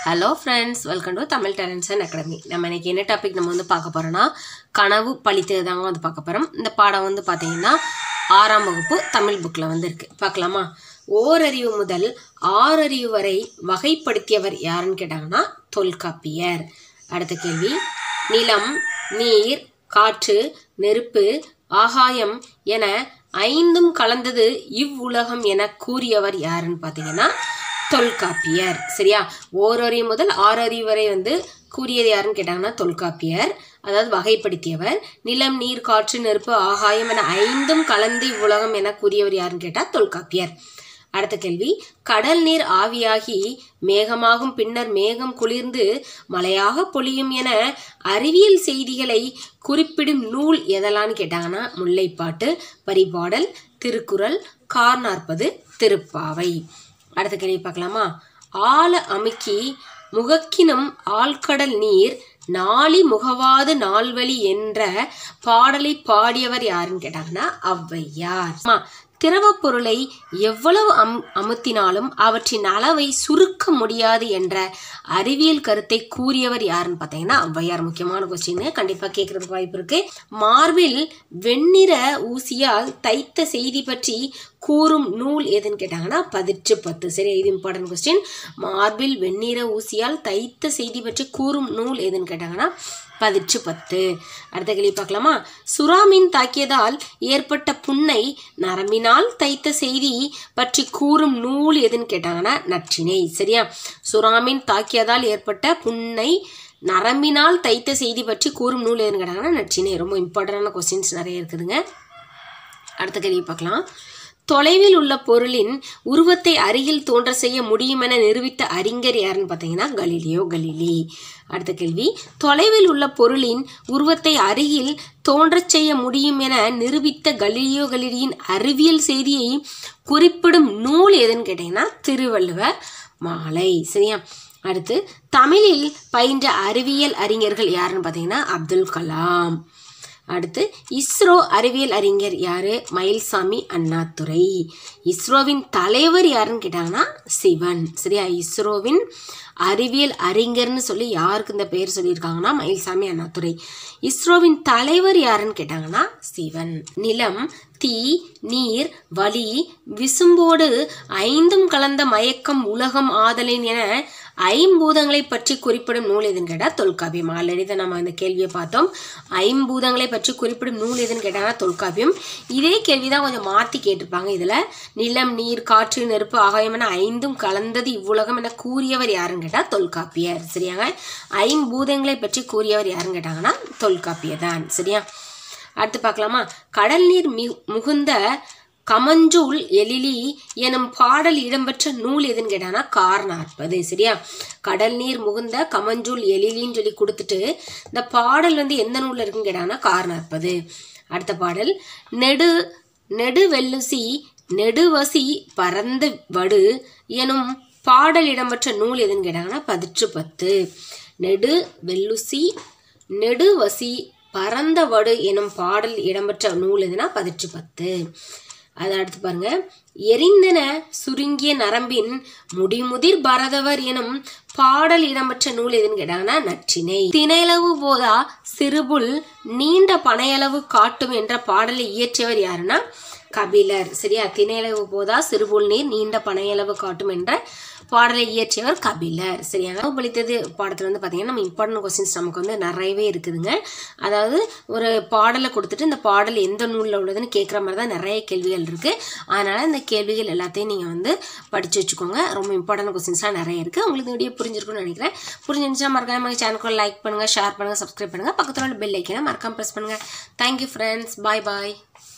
hello friends welcome to Tamil talents and academy நம்ம இன்னைக்கு என்ன டாபிக் நம்ம வந்து பார்க்க போகிறோன்னா கனவு பழித்தது தாங்க வந்து பார்க்க போகிறோம் இந்த பாடம் வந்து பார்த்தீங்கன்னா ஆறாம் வகுப்பு தமிழ் புக்கில் வந்து இருக்குது பார்க்கலாமா ஓரறிவு முதல் ஆறறிவு வரை வகைப்படுத்தியவர் யாருன்னு கேட்டாங்கன்னா தொல்காப்பியர் அடுத்த கேள்வி நிலம் நீர் காற்று நெருப்பு ஆகாயம் என ஐந்தும் கலந்தது இவ்வுலகம் என கூறியவர் யாருன்னு பார்த்தீங்கன்னா தொல்காப்பியர் சரியா ஓரறிவு முதல் ஆறறிவு வரை வந்து கூறியது யாருன்னு கேட்டாங்கன்னா தொல்காப்பியர் அதாவது வகைப்படுத்தியவர் நிலம் நீர் காற்று நெருப்பு ஆகாயம் என ஐந்தும் கலந்து இவ்வுலகம் என கூறியவர் யாருன்னு கேட்டால் தொல்காப்பியர் அடுத்த கேள்வி கடல் நீர் ஆவியாகி மேகமாகும் பின்னர் மேகம் குளிர்ந்து மழையாக பொழியும் என அறிவியல் செய்திகளை குறிப்பிடும் நூல் எதெல்லான்னு கேட்டாங்கன்னா முல்லைப்பாட்டு பரிபாடல் திருக்குறள் கார் நாற்பது திருப்பாவை அடுத்த கேள்வி பார்க்கலாமா ஆழ அமுக்கி முகக்கினும் ஆழ்கடல் நீர் நாளி முகவாது நால்வழி என்ற பாடலை பாடியவர் யாருன்னு கேட்டாங்கன்னா ஔவையார் ஆமா, திரவப் பொருளை எவ்வளவு அம் அமுத்தினாலும் அவற்றின் அளவை சுருக்க முடியாது என்ற அறிவியல் கருத்தை கூறியவர் யாருன்னு பார்த்தீங்கன்னா ஔவையார் முக்கியமான கொஸ்டின் கண்டிப்பாக கேட்கறதுக்கு வாய்ப்பு இருக்கு மார்பில் வெண்ணிற ஊசியால் தைத்த செய்தி பற்றி கூறும் நூல் எதுன்னு கேட்டாங்கன்னா பதிற்று பத்து சரி இது இம்பார்ட்டன்ட் கொஸ்டின் மார்பில் வெண்ணிற ஊசியால் தைத்த செய்தி பற்றி கூறும் நூல் எதுன்னு கேட்டாங்கன்னா பதிற்று பத்து அடுத்த கேள்வி பார்க்கலாமா சுறாமீன் தாக்கியதால் ஏற்பட்ட புண்ணை நரம்பினால் தைத்த செய்தி பற்றி கூறும் நூல் எதுன்னு கேட்டாங்கன்னா நற்றினை சரியா சுறாமீன் தாக்கியதால் ஏற்பட்ட புண்ணை நரம்பினால் தைத்த செய்தி பற்றி கூறும் நூல் எதுன்னு கேட்டாங்கன்னா நற்றினை ரொம்ப இம்பார்ட்டண்டான கொஸ்டின்ஸ் நிறைய இருக்குதுங்க அடுத்த கேள்வி பார்க்கலாம் தொலைவில் உள்ள பொருளின் உருவத்தை அருகில் தோன்ற செய்ய முடியும் என நிரூபித்த அறிஞர் யாருன்னு பார்த்தீங்கன்னா கலீலியோ கலீலி அடுத்த கேள்வி தொலைவில் உள்ள பொருளின் உருவத்தை அருகில் தோன்றச் செய்ய முடியும் என நிரூபித்த கலீலியோ கலீலியின் அறிவியல் செய்தியை குறிப்பிடும் நூல் எதுன்னு கேட்டீங்கன்னா திருவள்ளுவ மாலை சரியா அடுத்து தமிழில் பயின்ற அறிவியல் அறிஞர்கள் யாருன்னு பார்த்தீங்கன்னா அப்துல் கலாம் அடுத்து இஸ்ரோ அறிவியல் அறிஞர் யாரு மயில்சாமி அண்ணாதுரை இஸ்ரோவின் தலைவர் யாருன்னு கேட்டாங்கன்னா சிவன் சரியா இஸ்ரோவின் அறிவியல் அறிஞர்னு சொல்லி யாருக்கு இந்த பெயர் சொல்லியிருக்காங்கன்னா மயில்சாமி அண்ணாதுரை இஸ்ரோவின் தலைவர் யாருன்னு கேட்டாங்கன்னா சிவன் நிலம் தீ நீர் வலி விசும்போடு ஐந்தும் கலந்த மயக்கம் உலகம் ஆதலின் என ஐம்பூதங்களை பற்றி குறிப்பிடும் நூல் எதுன்னு கேட்டால் தொல்காப்பியம் ஆல்ரெடி தான் நம்ம இந்த கேள்வியை பார்த்தோம் ஐம்பூதங்களை பற்றி குறிப்பிடும் நூல் எதுன்னு கேட்டாங்கன்னா தொல்காப்பியம் இதே கேள்வி தான் கொஞ்சம் மாற்றி கேட்டிருப்பாங்க இதில் நிலம் நீர் காற்று நெருப்பு ஆகாயம் என ஐந்தும் கலந்தது இவ்வுலகம் என கூறியவர் யாருன்னு கேட்டால் தொல்காப்பியர் சரியாங்க ஐம்பூதங்களை பற்றி கூறியவர் யாருன்னு கேட்டாங்கன்னா தொல்காப்பியர் தான் சரியா அடுத்து பார்க்கலாமா கடல் நீர் மி முகுந்த கமஞ்சூல் எழிலி எனும் பாடல் இடம்பெற்ற நூல் எதுன்னு கேட்டானா கார் நாற்பது சரியா கடல் நீர் முகுந்த கமஞ்சூல் எழிலின்னு சொல்லி கொடுத்துட்டு இந்த பாடல் வந்து எந்த நூலில் இருக்குன்னு கேட்டாங்கன்னா கார் நாற்பது அடுத்த பாடல் நெடு நெடு வெல்லுசி நெடுவசி பரந்த வடு எனும் பாடல் இடம்பெற்ற நூல் எதுன்னு கேட்டாங்கன்னா பதிற்று பத்து நெடு வெல்லுசி நெடுவசி பரந்த வடு எனும் பாடல் இடம்பெற்ற நூல் எதுனா பதிற்று பத்து அதை அடுத்து பாருங்க எரிந்தன சுருங்கிய நரம்பின் முடிமுதிர் பரதவர் எனும் பாடல் இடம்பெற்ற நூல் எதுன்னு கேட்டாங்கன்னா நற்றினை திணையளவு போதா சிறுபுல் நீண்ட பனையளவு காட்டும் என்ற பாடலை இயற்றியவர் யாருன்னா கபிலர் சரியா திணையளவு போதா சிறுபுல் நீர் நீண்ட பனையளவு காட்டும் என்ற பாடலை இயற்றியவர் கபிலர் சரியா பழித்தது பாடத்தில் வந்து பார்த்தீங்கன்னா நம்ம இம்பார்ட்டன்ட் கொஸ்டின்ஸ் நமக்கு வந்து நிறையவே இருக்குதுங்க அதாவது ஒரு பாடலை கொடுத்துட்டு இந்த பாடல் எந்த நூலில் உள்ளதுன்னு கேட்குற மாதிரி தான் நிறைய கேள்விகள் இருக்குது அதனால் இந்த கேள்விகள் எல்லாத்தையும் நீங்கள் வந்து படித்து வச்சுக்கோங்க ரொம்ப இம்பார்ட்டன்ட் கொஸ்டின்ஸ்லாம் நிறைய இருக்குது உங்களுக்கு இந்த வீடியோ புரிஞ்சிருக்கும்னு நினைக்கிறேன் புரிஞ்சிருந்துச்சுன்னா மறக்காம நம்ம சேனலுக்கு லைக் பண்ணுங்கள் ஷேர் பண்ணுங்கள் சப்ஸ்கிரைப் பண்ணுங்கள் பக்கத்தில் உள்ள பெல் ஐக்கனை மறக்காம ப்ரெஸ் பண்ணுங்கள் தேங்க்யூ ஃப்ரெண்ட்ஸ் பாய் பாய்